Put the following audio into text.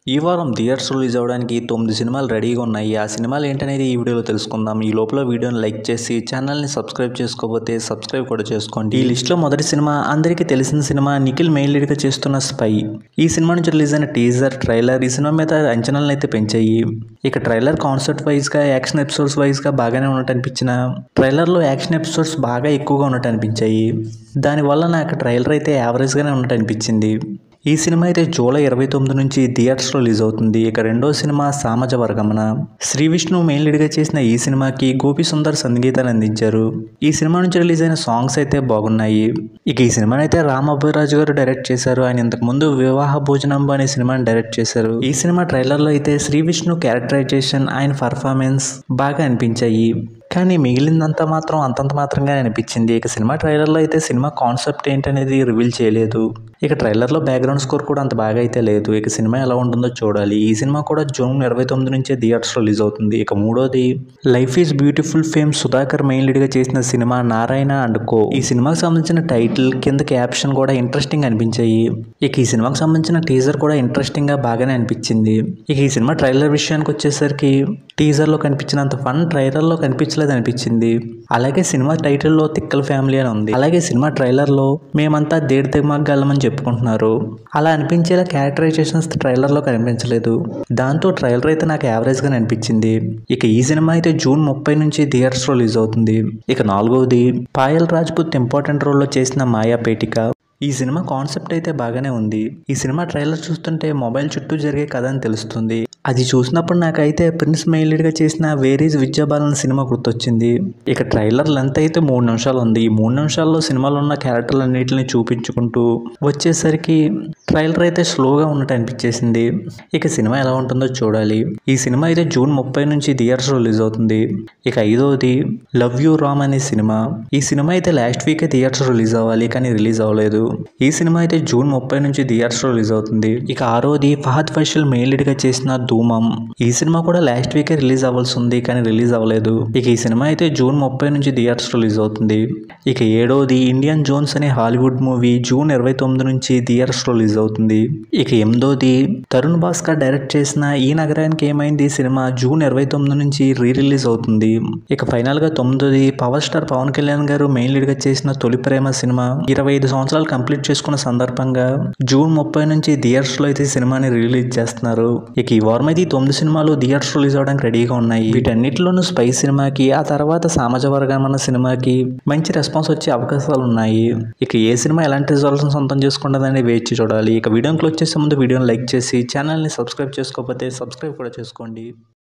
ఈ వారం theatres release అవ్వడానికి తొమ్మిది సినిమాలు రెడీగా ఉన్నాయి ఆ సినిమాలు ఏంటనేది ఈ వీడియోలో తెలుసుకుందాం ఈ లోపల వీడియోని లైక్ చేసి ఛానల్ని సబ్స్క్రైబ్ చేసుకోకపోతే సబ్స్క్రైబ్ కూడా చేసుకోండి ఈ లిస్ట్లో మొదటి సినిమా అందరికీ తెలిసిన సినిమా నిఖిల్ మెయిన్ లీడ్గా చేస్తున్న స్పై ఈ సినిమా నుంచి రిలీజ్ అయిన టీజర్ ట్రైలర్ ఈ సినిమా మీద అంచనాలను అయితే పెంచాయి ఇక ట్రైలర్ కాన్సెప్ట్ వైజ్గా యాక్షన్ ఎపిసోడ్స్ వైజ్గా బాగానే ఉన్నట్టు అనిపించిన ట్రైలర్లో యాక్షన్ ఎపిసోడ్స్ బాగా ఎక్కువగా ఉన్నట్టు అనిపించాయి దానివల్ల నాకు ట్రైలర్ అయితే యావరేజ్గానే ఉన్నట్టు అనిపించింది ఈ సినిమా అయితే జూలై ఇరవై తొమ్మిది నుంచి థియేటర్స్లో రిలీజ్ అవుతుంది ఇక రెండో సినిమా సామజ వర్గమన శ్రీ విష్ణు మెయిన్ లీడ్గా చేసిన ఈ సినిమాకి గోపి సుందర్ సంగీతాన్ని అందించారు ఈ సినిమా నుంచి రిలీజ్ అయిన సాంగ్స్ అయితే బాగున్నాయి ఇక ఈ సినిమాని అయితే రామ్ అభయరాజు గారు డైరెక్ట్ చేశారు ఆయన ఇంతకు ముందు వివాహ భోజనం అనే సినిమాని డైరెక్ట్ చేశారు ఈ సినిమా ట్రైలర్లో అయితే శ్రీ విష్ణు క్యారెక్టరైజేషన్ ఆయన పర్ఫార్మెన్స్ బాగా అనిపించాయి కానీ మిగిలిందంతా మాత్రం అంతంత మాత్రంగా అనిపించింది ఇక సినిమా ట్రైలర్లో అయితే సినిమా కాన్సెప్ట్ ఏంటనేది రివీల్ చేయలేదు ఇక ట్రైలర్లో బ్యాక్గ్రౌండ్ స్కోర్ కూడా అంత బాగా అయితే లేదు ఇక సినిమా ఎలా ఉంటుందో చూడాలి ఈ సినిమా కూడా జూన్ ఇరవై తొమ్మిది నుంచే థియేటర్స్ రిలీజ్ అవుతుంది ఇక మూడోది life is beautiful fame Sudhakar main లీడ్గా చేసిన సినిమా నారాయణ అండ్ కో ఈ సినిమాకి సంబంధించిన టైటిల్ కింద క్యాప్షన్ కూడా ఇంట్రెస్టింగ్ అనిపించాయి ఇక ఈ సినిమాకి సంబంధించిన టీజర్ కూడా ఇంట్రెస్టింగ్గా బాగానే అనిపించింది ఇక ఈ సినిమా ట్రైలర్ విషయానికి వచ్చేసరికి టీజర్లో కనిపించినంత ఫన్ ట్రైలర్లో కనిపించలేదు అనిపించింది అలాగే సినిమా టైటిల్లో తిక్కల ఫ్యామిలీ అని ఉంది అలాగే సినిమా ట్రైలర్లో మేమంతా దేడి తెమ్మగలమని చెప్పుకుంటున్నారు అలా అనిపించేలా క్యారెక్టరైజేషన్స్ ట్రైలర్లో కనిపించలేదు దాంతో ట్రైలర్ అయితే నాకు యావరేజ్గా అనిపించింది ఇక ఈ సినిమా అయితే జూన్ ముప్పై నుంచి థియేటర్స్ రిలీజ్ అవుతుంది ఇక నాలుగవది పాయల్ రాజ్పుత్ ఇంపార్టెంట్ రోల్లో చేసిన మాయా పేటిక ఈ సినిమా కాన్సెప్ట్ అయితే బాగానే ఉంది ఈ సినిమా ట్రైలర్ చూస్తుంటే మొబైల్ చుట్టూ జరిగే కథ అని తెలుస్తుంది అది చూసినప్పుడు నాకైతే ప్రిన్స్ మెయిల్డ్గా చేసిన వేరీస్ విద్యాబాలన్ సినిమా గుర్తొచ్చింది ఇక ట్రైలర్ లెంత్ అయితే మూడు నిమిషాలు ఉంది ఈ మూడు నిమిషాల్లో సినిమాలో ఉన్న క్యారెక్టర్లన్నింటిని చూపించుకుంటూ వచ్చేసరికి ట్రైలర్ అయితే స్లోగా ఉన్నట్టు అనిపించేసింది ఇక సినిమా ఎలా ఉంటుందో చూడాలి ఈ సినిమా అయితే జూన్ ముప్పై నుంచి థియేటర్స్ రిలీజ్ అవుతుంది ఇక ఐదవది లవ్ యూ రామ్ అనే సినిమా ఈ సినిమా అయితే లాస్ట్ వీకే థియేటర్స్ రిలీజ్ అవ్వాలి కానీ రిలీజ్ అవ్వలేదు ఈ సినిమా అయితే జూన్ ముప్పై నుంచి థియేటర్స్ రిలీజ్ అవుతుంది ఇక ఆరోది ఫహద్ ఫైషల్ మెయిన్ లీడ్ గా చేసిన ధూమం ఈ సినిమా కూడా లాస్ట్ వీకే రిలీజ్ అవ్వాల్సి ఉంది కానీ రిలీజ్ అవ్వలేదు ఇక ఈ సినిమా అయితే జూన్ ముప్పై నుంచి థియేటర్స్ రిలీజ్ అవుతుంది ఇక ఏడోది ఇండియన్ జోన్స్ అనే హాలీవుడ్ మూవీ జూన్ ఇరవై తొమ్మిది నుంచి థియేటర్స్ రిలీజ్ అవుతుంది ఇక ఎనిమిదోది తరుణ్ భాస్కర్ డైరెక్ట్ చేసిన ఈ నగరానికి ఏమైంది సినిమా జూన్ ఇరవై తొమ్మిది నుంచి రీ రిలీజ్ అవుతుంది ఇక ఫైనల్ గా తొమ్మిదోది power star Pawan Kalyan garu main lead గా చేసిన తొలి ప్రేమ సినిమా ఇరవై ఐదు సంవత్సరాలు కంప్లీట్ చేసుకున్న సందర్భంగా జూన్ ముప్పై నుంచి థియేటర్స్ లో అయితే ఈ సినిమాని రిలీజ్ చేస్తున్నారు ఇక ఈ వారం అయితే ఈ తొమ్మిది సినిమాలు థియేటర్స్ రిలీజ్ అవడానికి రెడీగా ఉన్నాయి వీటన్నిటిలోనూ స్పై సినిమాకి ఆ తర్వాత సామాజ వర్గం అన్న సినిమాకి మంచి రెస్పాన్స్ వచ్చే అవకాశాలు ఉన్నాయి ఇక ఏ సినిమా ఎలాంటి రిజల్ట్స్ సొంతం చేసుకుంటుందని వేచి చూడాలి ఇక వీడియోని క్లోజ్ చేసే ముందు వీడియోని లైక్ చేసి ఛానల్ని సబ్స్క్రైబ్ చేసుకోకపోతే సబ్స్క్రైబ్ కూడా చేసుకోండి